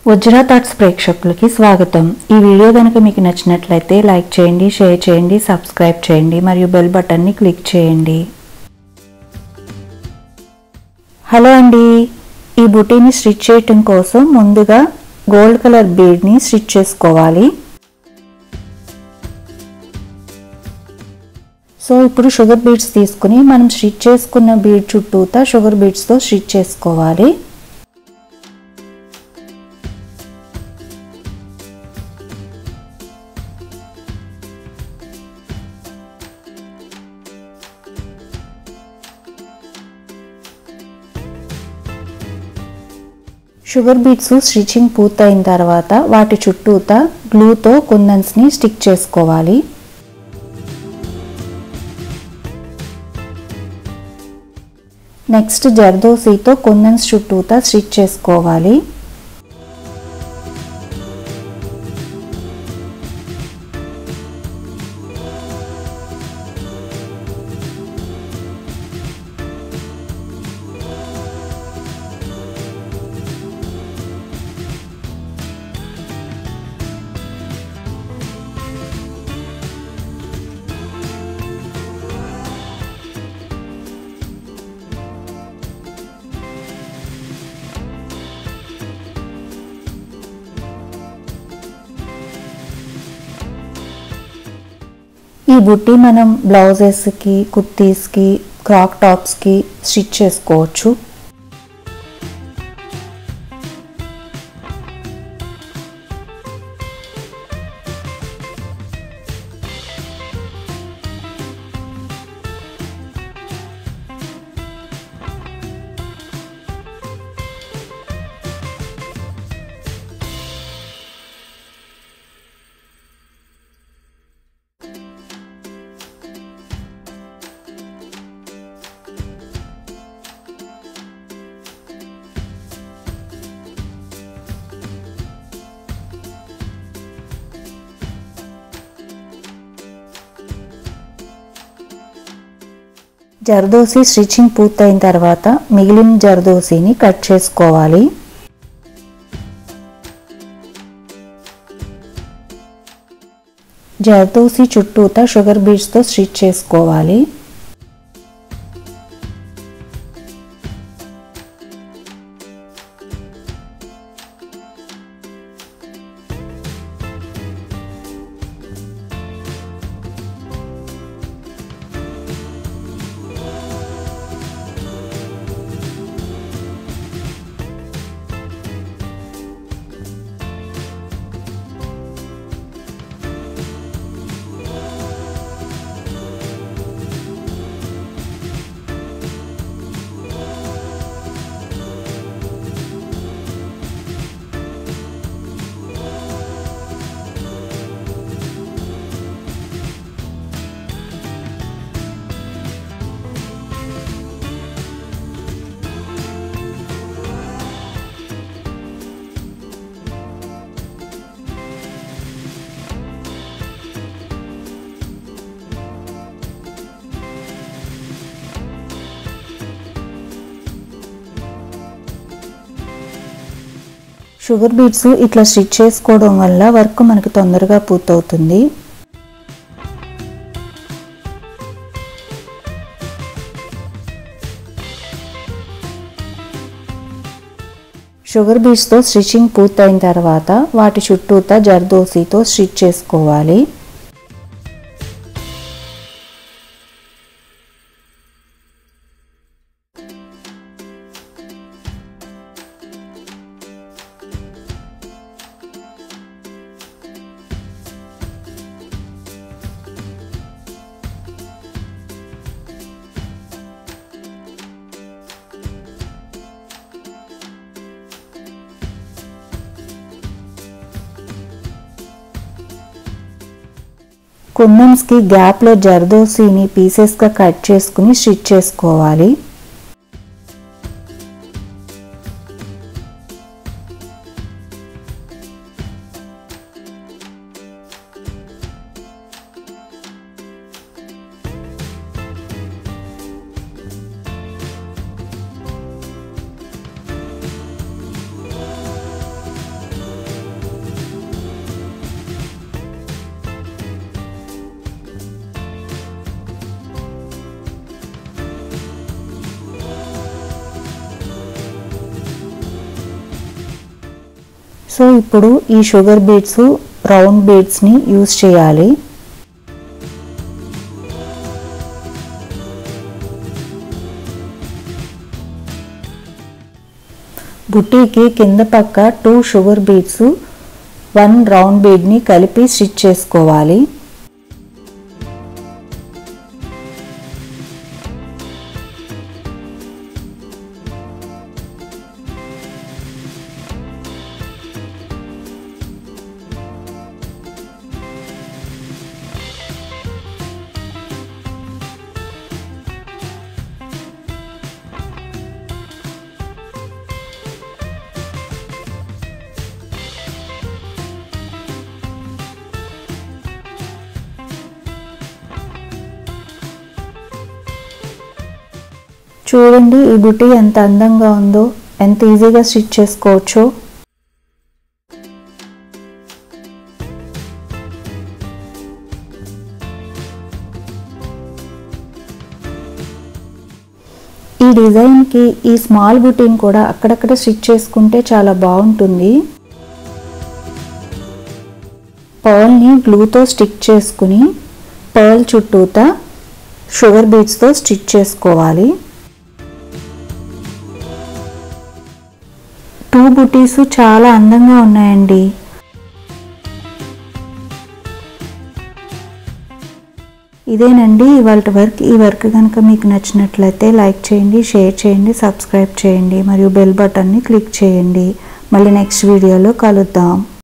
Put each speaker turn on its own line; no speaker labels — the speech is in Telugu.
వజ్రా థాట్స్ ప్రేక్షకులకి స్వాగతం ఈ వీడియో కనుక మీకు నచ్చినట్లయితే లైక్ చేయండి షేర్ చేయండి సబ్స్క్రైబ్ చేయండి మరియు బెల్ బటన్ని క్లిక్ చేయండి హలో అండి ఈ బుటీని స్టిచ్ చేయటం కోసం ముందుగా గోల్డ్ కలర్ బీడ్ని స్టిచ్ చేసుకోవాలి సో ఇప్పుడు షుగర్ బీడ్స్ తీసుకుని మనం స్టిచ్ చేసుకున్న బీడ్ చుట్టూతా షుగర్ బీడ్స్తో స్టిచ్ చేసుకోవాలి షుగర్ బీట్స్ స్టిచ్చింగ్ పూర్తయిన తర్వాత వాటి చుట్టూతా గ్లూతో కుందన్స్ని స్టిక్ చేసుకోవాలి నెక్స్ట్ జర్దోసీతో కుందన్స్ చుట్టూతా స్టిచ్ చేసుకోవాలి ఈ బుట్టి మనం బ్లౌజెస్కి కుర్తీస్కి క్రాక్ టాప్స్కి స్టిచ్ చేసుకోవచ్చు జర్దోసి స్టిచ్చింగ్ పూర్తయిన తర్వాత మిగిలిన జర్దోసిని కట్ చేసుకోవాలి జర్దోసి చుట్టూతా షుగర్ బీడ్స్తో స్టిచ్ చేసుకోవాలి షుగర్ బీట్స్ ఇట్లా స్టిచ్ చేసుకోవడం వల్ల వర్క్ మనకి తొందరగా పూర్తవుతుంది షుగర్ బీట్స్తో స్టిచ్చింగ్ పూర్తయిన తర్వాత వాటి చుట్టూతా జర్దోసీతో స్టిచ్ చేసుకోవాలి కుందన్స్కి గ్యాప్లో జర్దోసీని పీసెస్గా కట్ చేసుకుని స్టిచ్ చేసుకోవాలి సో ఇప్పుడు ఈ షుగర్ బీడ్స్ రౌండ్ బీడ్స్ని యూస్ చేయాలి బుట్టీకి కింద పక్క two sugar beads one round బీడ్ని కలిపి స్టిచ్ చేసుకోవాలి చూడండి ఈ బుటీ ఎంత అందంగా ఉందో ఎంత ఈజీగా స్టిచ్ చేసుకోవచ్చో ఈ డిజైన్కి ఈ స్మాల్ బుటీని కూడా అక్కడక్కడ స్టిచ్ చేసుకుంటే చాలా బాగుంటుంది పర్ల్ని గ్లూతో స్టిక్ చేసుకుని పర్ల్ చుట్టూతా షుగర్ బీడ్స్తో స్టిచ్ చేసుకోవాలి టూ బుటీస్ చాలా అందంగా ఉన్నాయండి ఇదేనండి ఇవాళ వర్క్ ఈ వర్క్ కనుక మీకు నచ్చినట్లయితే లైక్ చేయండి షేర్ చేయండి సబ్స్క్రైబ్ చేయండి మరియు బెల్ బటన్ని క్లిక్ చేయండి మళ్ళీ నెక్స్ట్ వీడియోలో కలుద్దాం